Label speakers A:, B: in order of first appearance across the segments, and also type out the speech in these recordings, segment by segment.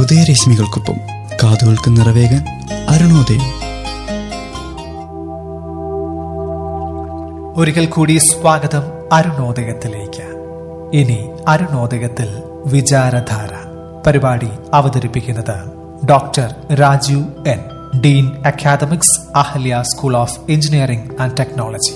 A: ഉദയരശ്മികൾക്കൊപ്പം കാതുകൾക്ക് നിറവേകാൻ അരുണോദയം
B: ഒരിക്കൽ കൂടി സ്വാഗതം അരുണോദയത്തിലേക്ക് ഇനി അരുണോദയത്തിൽ വിചാരധാര പരിപാടി അവതരിപ്പിക്കുന്നത് doctor Rajeev N dean academics Ahalia school of engineering and technology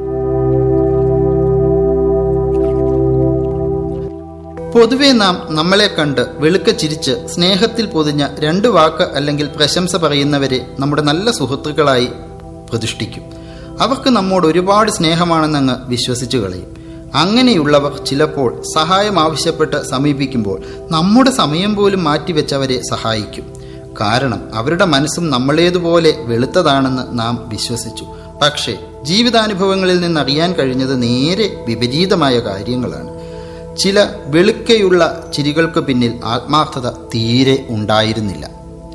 C: പൊതുവെ നാം നമ്മളെ കണ്ട് വെളുക്ക ചിരിച്ച് സ്നേഹത്തിൽ പൊതിഞ്ഞ രണ്ട് വാക്ക് അല്ലെങ്കിൽ പ്രശംസ പറയുന്നവരെ നമ്മുടെ നല്ല സുഹൃത്തുക്കളായി പ്രതിഷ്ഠിക്കും അവർക്ക് നമ്മോട് ഒരുപാട് സ്നേഹമാണെന്നങ്ങ് വിശ്വസിച്ചു കളയും അങ്ങനെയുള്ളവർ ചിലപ്പോൾ സഹായം ആവശ്യപ്പെട്ട് സമീപിക്കുമ്പോൾ നമ്മുടെ സമയം പോലും മാറ്റിവെച്ചവരെ സഹായിക്കും കാരണം അവരുടെ മനസ്സും നമ്മളേതുപോലെ വെളുത്തതാണെന്ന് നാം വിശ്വസിച്ചു പക്ഷേ ജീവിതാനുഭവങ്ങളിൽ നിന്നറിയാൻ കഴിഞ്ഞത് നേരെ വിപരീതമായ കാര്യങ്ങളാണ് ചില വെളുക്കയുള്ള ചിരികൾക്ക് പിന്നിൽ ആത്മാർത്ഥത തീരെ ഉണ്ടായിരുന്നില്ല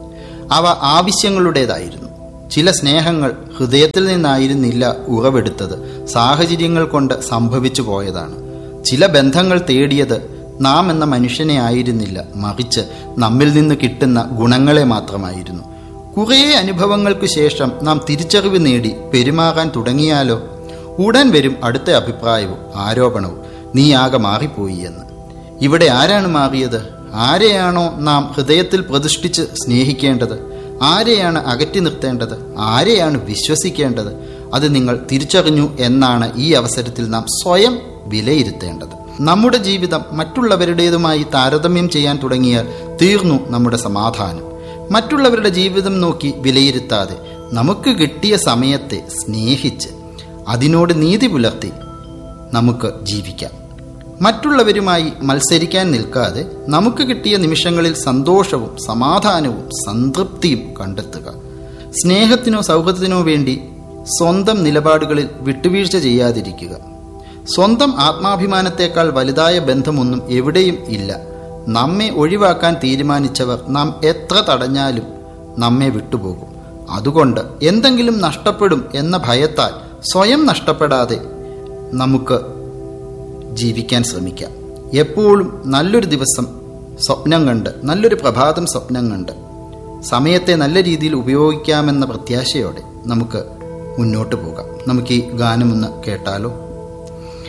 C: അവ ആവശ്യങ്ങളുടേതായിരുന്നു ചില സ്നേഹങ്ങൾ ഹൃദയത്തിൽ നിന്നായിരുന്നില്ല ഉറവെടുത്തത് സാഹചര്യങ്ങൾ കൊണ്ട് സംഭവിച്ചു പോയതാണ് ചില ബന്ധങ്ങൾ തേടിയത് നാം എന്ന മനുഷ്യനെ ആയിരുന്നില്ല മറിച്ച് നമ്മിൽ നിന്ന് കിട്ടുന്ന ഗുണങ്ങളെ മാത്രമായിരുന്നു കുറേ അനുഭവങ്ങൾക്ക് ശേഷം നാം തിരിച്ചറിവ് നേടി പെരുമാറാൻ തുടങ്ങിയാലോ ഉടൻ വരും അടുത്ത അഭിപ്രായവും ആരോപണവും നീ ആകെ മാറിപ്പോയി എന്ന് ഇവിടെ ആരാണ് മാറിയത് ആരെയാണോ നാം ഹൃദയത്തിൽ പ്രതിഷ്ഠിച്ച് സ്നേഹിക്കേണ്ടത് ആരെയാണ് അകറ്റി നിർത്തേണ്ടത് ആരെയാണ് വിശ്വസിക്കേണ്ടത് അത് നിങ്ങൾ തിരിച്ചറിഞ്ഞു എന്നാണ് ഈ അവസരത്തിൽ നാം സ്വയം വിലയിരുത്തേണ്ടത് നമ്മുടെ ജീവിതം മറ്റുള്ളവരുടേതുമായി താരതമ്യം ചെയ്യാൻ തുടങ്ങിയാൽ തീർന്നു നമ്മുടെ സമാധാനം മറ്റുള്ളവരുടെ ജീവിതം നോക്കി വിലയിരുത്താതെ നമുക്ക് കിട്ടിയ സമയത്തെ സ്നേഹിച്ച് അതിനോട് നീതി പുലർത്തി നമുക്ക് ജീവിക്കാം മറ്റുള്ളവരുമായി മത്സരിക്കാൻ നിൽക്കാതെ നമുക്ക് കിട്ടിയ നിമിഷങ്ങളിൽ സന്തോഷവും സമാധാനവും സംതൃപ്തിയും കണ്ടെത്തുക സ്നേഹത്തിനോ സൗഹൃദത്തിനോ വേണ്ടി സ്വന്തം നിലപാടുകളിൽ വിട്ടുവീഴ്ച ചെയ്യാതിരിക്കുക സ്വന്തം ആത്മാഭിമാനത്തെക്കാൾ വലുതായ ബന്ധമൊന്നും എവിടെയും ഇല്ല നമ്മെ ഒഴിവാക്കാൻ തീരുമാനിച്ചവർ നാം എത്ര തടഞ്ഞാലും നമ്മെ വിട്ടുപോകും അതുകൊണ്ട് എന്തെങ്കിലും നഷ്ടപ്പെടും എന്ന ഭയത്താൽ സ്വയം നഷ്ടപ്പെടാതെ നമുക്ക് ജീവിക്കാൻ ശ്രമിക്കാം എപ്പോഴും നല്ലൊരു ദിവസം സ്വപ്നം കണ്ട് നല്ലൊരു പ്രഭാതം സ്വപ്നം കണ്ട് സമയത്തെ നല്ല രീതിയിൽ ഉപയോഗിക്കാമെന്ന പ്രത്യാശയോടെ നമുക്ക് മുന്നോട്ട് പോകാം നമുക്ക് ഈ ഗാനമൊന്ന് കേട്ടാലോ